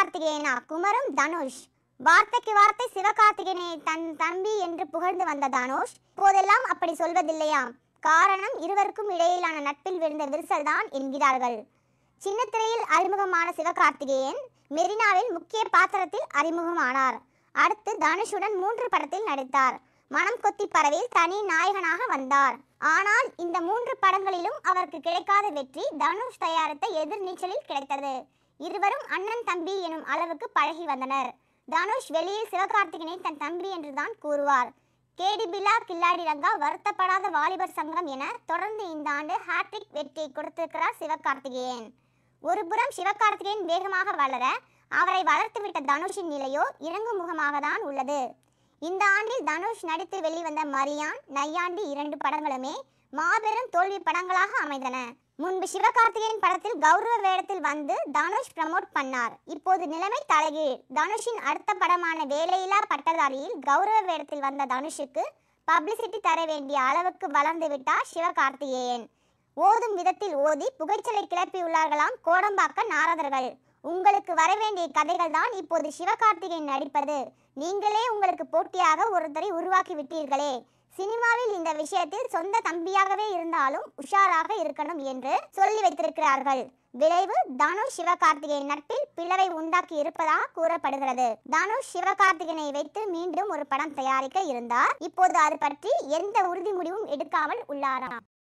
சிவகார்த்திகேயனா குமரும் தனுஷ் வார்த்தைக்கு வார்த்தை சிவகார்த்திகேயனை தன் தம்பி என்று புகழ்ந்து வந்த தனுஷ் இப்போதெல்லாம் அப்படி சொல்வதில்லையாம் காரணம் இருவருக்கும் இடையிலான நட்பில் விழுந்த விரிசல் தான் என்கிறார்கள் சின்னத்திரையில் அறிமுகமான சிவகார்த்திகேயன் மெரினாவில் முக்கிய பாத்திரத்தில் அறிமுகமானார் அடுத்து தனுஷுடன் மூன்று படத்தில் நடித்தார் மனம் கொத்தி பறவையில் தனி நாயகனாக வந்தார் ஆனால் இந்த மூன்று படங்களிலும் அவருக்கு கிடைக்காத வெற்றி தனுஷ் தயாரித்த எதிர்நீச்சலில் கிடைத்தது இருவரும் அண்ணன் தம்பி எனும் அளவுக்கு பழகி வந்தனர் தனுஷ் வெளியில் சிவகார்த்திகனை தன் தம்பி என்றுதான் கூறுவார் கேடி பில்லா கில்லாடி ரங்கா வருத்தப்படாத வாலிபர் சங்கம் என தொடர்ந்து இந்த ஆண்டு ஹாட்ரிக் வெற்றியை கொடுத்திருக்கிறார் சிவகார்த்திகேயன் ஒருபுறம் சிவகார்த்திகேயன் வேகமாக வளர அவரை வளர்த்துவிட்ட தனுஷின் நிலையோ இறங்கு முகமாக தான் உள்ளது இந்த ஆண்டில் தனுஷ் நடித்து வெளிவந்த மரியான் நையாண்டி இரண்டு படங்களுமே மாபெரும் தோல்வி படங்களாக அமைந்தன முன்பு சிவகார்த்திகேயன் படத்தில் கௌரவ வேடத்தில் வந்து தனுஷ் ப்ரமோட் பண்ணார் இப்போது நிலைமை தலைகீழ் தனுஷின் அடுத்த படமான வேலையில்லா பட்டதாரியில் கௌரவ வேடத்தில் வந்த தனுஷுக்கு பப்ளிசிட்டி தர வேண்டிய அளவுக்கு வளர்ந்து விட்டார் சிவகார்த்திகேயன் ஓதும் விதத்தில் ஓதி புகைச்சலை கிளப்பியுள்ளார்களாம் கோடம்பாக்க நாரதர்கள் உங்களுக்கு வரவேண்டிய கதைகள் தான் இப்போது சிவகார்த்திகேயன் நடிப்பது நீங்களே உங்களுக்கு போட்டியாக ஒருத்தரை உருவாக்கி விட்டீர்களே சினிமாவில் இந்த விஷயத்தில் சொந்த தம்பியாகவே இருந்தாலும் உஷாராக இருக்கணும் என்று சொல்லி வைத்திருக்கிறார்கள் விளைவு தனுஷ் சிவகார்த்திகேயன் நட்பில் பிளவை உண்டாக்கி இருப்பதாக கூறப்படுகிறது தனுஷ் சிவகார்த்திகேயனை வைத்து மீண்டும் ஒரு படம் தயாரிக்க இருந்தார் இப்போது அது பற்றி எந்த உறுதி முடிவும் எடுக்காமல் உள்ளாராம்